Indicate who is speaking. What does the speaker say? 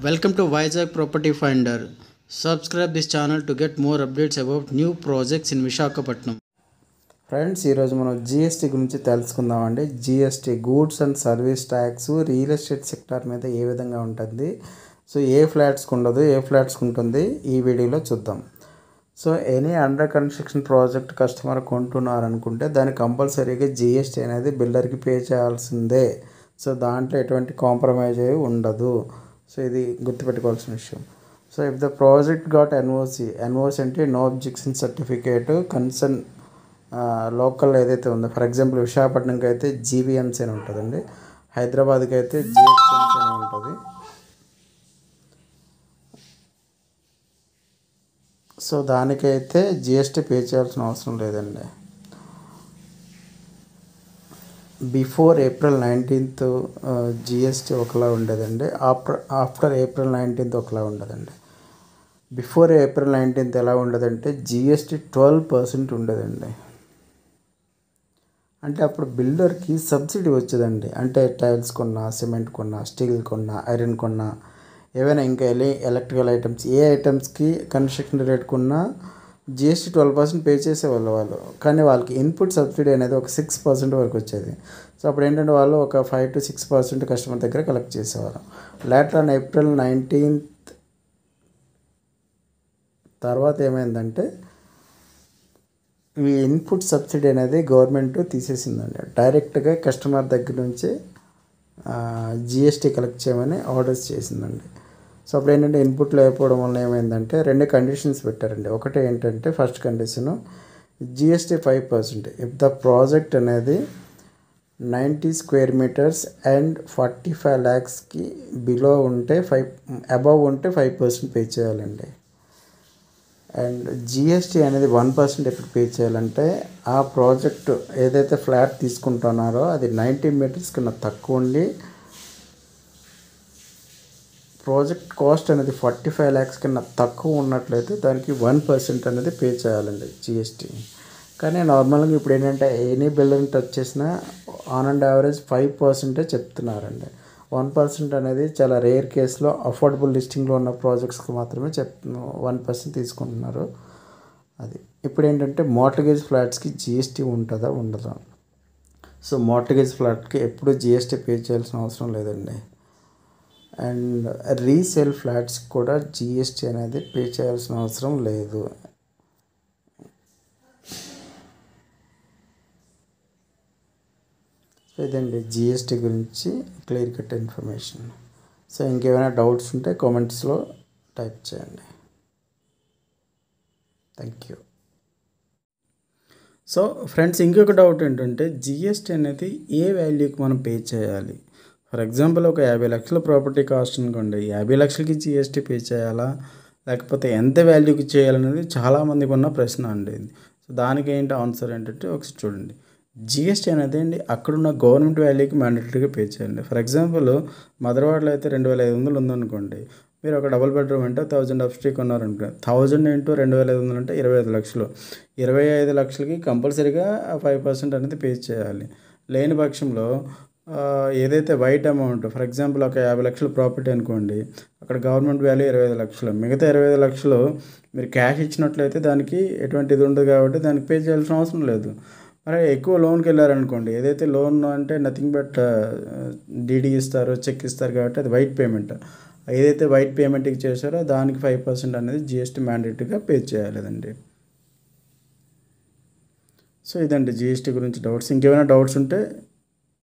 Speaker 1: Welcome to Vizag Property Finder. Subscribe this channel to get more updates about new projects in Visakhapatnam.
Speaker 2: Friends ఈరోజు మనం GST గురించి తెలుసుకుందామండి GST goods and service tax real estate sector మీద ఏ విధంగా ఉంటుంది so ఏ ఫ్లాట్స్కి ఉండదు ఏ ఫ్లాట్స్కి ఉంటుంది ఈ వీడియోలో చూద్దాం so any under construction project customer కొంటున్నారు అనుకుంటే దానికి కంపల్సరీగా జిఎస్టీ అనేది బిల్డర్కి పే చేయాల్సిందే సో దాంట్లో ఎటువంటి కాంప్రమైజ్ అయ్యి ఉండదు సో ఇది గుర్తుపెట్టుకోవాల్సిన విషయం so if the project got NOC NOC అంటే no objection certificate concern local ఏదైతే ఉందో ఫర్ ఎగ్జాంపుల్ విశాఖపట్నంకి అయితే జీవీఎంసీ అని ఉంటుందండి హైదరాబాద్కి అయితే జిహెచ్ఎంసీ అని ఉంటుంది సో దానికైతే జిఎస్టీ పే చేయాల్సిన అవసరం లేదండి బిఫోర్ ఏప్రిల్ నైన్టీన్త్ జిఎస్టీ ఒకలా ఉండేదండి ఆఫ్టర్ ఆఫ్టర్ ఏప్రిల్ నైన్టీన్త్ ఒకలా ఉండదండి బిఫోర్ ఏప్రిల్ నైన్టీన్త్ ఎలా ఉండదంటే జిఎస్టీ ట్వెల్వ్ పర్సెంట్ ఉండేదండి అంటే అప్పుడు బిల్డర్కి సబ్సిడీ వచ్చేదండి అంటే టైల్స్ కొన్నా సిమెంట్ కొన్నా స్టీల్ కొన్నా ఐరన్ కొన్నా ఏవైనా ఇంకా ఎలీ ఎలక్ట్రికల్ ఐటమ్స్ ఏ ఐటమ్స్కి కన్స్ట్రక్షన్ రేట్ కొన్నా జిఎస్టీ ట్వెల్వ్ పర్సెంట్ పే చేసేవాళ్ళు వాళ్ళు కానీ వాళ్ళకి ఇన్పుట్ సబ్సిడీ అనేది ఒక సిక్స్ పర్సెంట్ వరకు వచ్చేది సో అప్పుడు ఏంటంటే వాళ్ళు ఒక five to six percent customer దగ్గర కలెక్ట్ చేసేవారు లేటర్ ఆన్ ఏప్రిల్ నైన్టీన్త్ తర్వాత ఏమైందంటే ఈ ఇన్పుట్ సబ్సిడీ అనేది గవర్నమెంట్ తీసేసిందండి డైరెక్ట్గా కస్టమర్ దగ్గర నుంచి జిఎస్టీ కలెక్ట్ చేయమని ఆర్డర్స్ చేసిందండి సో అప్పుడు ఏంటంటే ఇన్పుట్ లేకపోవడం వల్ల ఏమైందంటే రెండు కండిషన్స్ పెట్టారండి ఒకటి ఏంటంటే first condition GST five percent if the project అనేది ninety square metres and forty five ల్యాక్స్కి బిలో ఉంటే ఫైవ్ అబవ్ ఉంటే ఫైవ్ పర్సెంట్ పే చేయాలండి అండ్ జిఎస్టీ అనేది వన్ పర్సెంట్ ఎప్పుడు పే చేయాలంటే ఆ ప్రాజెక్ట్ ఏదైతే ఫ్లాట్ తీసుకుంటున్నారో అది నైంటీ మీటర్స్ కన్నా తక్కువ ఉండి ప్రాజెక్ట్ కాస్ట్ అనేది ఫార్టీ ఫైవ్ ల్యాక్స్ కన్నా తక్కువ ఉన్నట్లయితే దానికి వన్ పర్సెంట్ అనేది పే చేయాలండి జిఎస్టీ కానీ నార్మల్గా ఇప్పుడు ఏంటంటే ఎనీ బిల్డింగ్ టచ్ చేసినా ఆన్ అండ్ యావరేజ్ ఫైవ్ పర్సెంటే చెప్తున్నారండి వన్ పర్సెంట్ అనేది చాలా రేర్ కేసులో అఫోర్డబుల్ లిస్టింగ్లో ఉన్న ప్రాజెక్ట్స్కి మాత్రమే చెప్ వన్ పర్సెంట్ తీసుకుంటున్నారు అది ఇప్పుడు ఏంటంటే మోటగేజ్ ఫ్లాట్స్కి జిఎస్టీ ఉంటుందా ఉండదా సో మోటగేజ్ ఫ్లాట్కి ఎప్పుడు జిఎస్టీ పే చేయాల్సిన అవసరం లేదండి అండ్ రీసేల్ ఫ్లాట్స్ కూడా జిఎస్టీ అనేది పే చేయాల్సిన అవసరం లేదు సో ఇదండి జిఎస్టీ గురించి క్లియర్ కట్ ఇన్ఫర్మేషన్ సో ఇంకేమైనా డౌట్స్ ఉంటే కామెంట్స్లో టైప్ చేయండి థ్యాంక్ యూ
Speaker 1: సో ఫ్రెండ్స్ ఇంకొక డౌట్ ఏంటంటే జిఎస్టీ అనేది ఏ వాల్యూకి మనం పే చేయాలి ఫర్ ఎగ్జాంపుల్ ఒక యాభై లక్షల ప్రాపర్టీ కాస్ట్ అనుకోండి యాభై లక్షలకి జిఎస్టీ పే చేయాలా లేకపోతే ఎంత వాల్యూకి చేయాలనేది చాలామందికి ఉన్న ప్రశ్న అండి సో దానికి ఏంటి ఆన్సర్ ఏంటంటే ఒకసారి చూడండి జిఎస్టీ అనేది అండి అక్కడున్న గవర్నమెంట్ వాల్యూకి మ్యాండేటరీగా పే చేయండి ఫర్ ఎగ్జాంపుల్ మదర్వాడలో అయితే రెండు వేల ఐదు వందలు ఉందనుకోండి మీరు ఒక డబుల్ బెడ్రూమ్ అంటే థౌజండ్ అప్ స్ట్రీక్ ఉన్నారనుకో థౌజండ్ ఇంటూ రెండు వేల ఐదు వందలు అంటే ఇరవై ఐదు లక్షలు ఇరవై ఐదు లక్షలకి కంపల్సరీగా ఫైవ్ పర్సెంట్ అనేది పే చేయాలి లేని పక్షంలో ఏదైతే వైట్ అమౌంట్ ఫర్ ఎగ్జాంపుల్ ఒక యాభై లక్షల ప్రాపర్టీ అనుకోండి అక్కడ గవర్నమెంట్ వాల్యూ ఇరవై ఐదు లక్షలు మిగతా ఇరవై ఐదు లక్షలు మీరు క్యాష్ ఇచ్చినట్లయితే దానికి ఎటువంటి ఇది ఉండదు కాబట్టి దానికి పే చేయాల్సిన అవసరం లేదు మరి ఎక్కువ లోన్కి వెళ్ళారనుకోండి ఏదైతే లోన్ అంటే నథింగ్ బట్ డీడీ ఇస్తారు చెక్ ఇస్తారు కాబట్టి అది వైట్ పేమెంట్ ఏదైతే వైట్ పేమెంట్కి చేశారో దానికి ఫైవ్ పర్సెంట్ అనేది జిఎస్టీ మ్యాండేటరీగా పే చేయాలేదండి సో ఇదండి జిఎస్టీ గురించి డౌట్స్ ఇంకేమైనా డౌట్స్ ఉంటే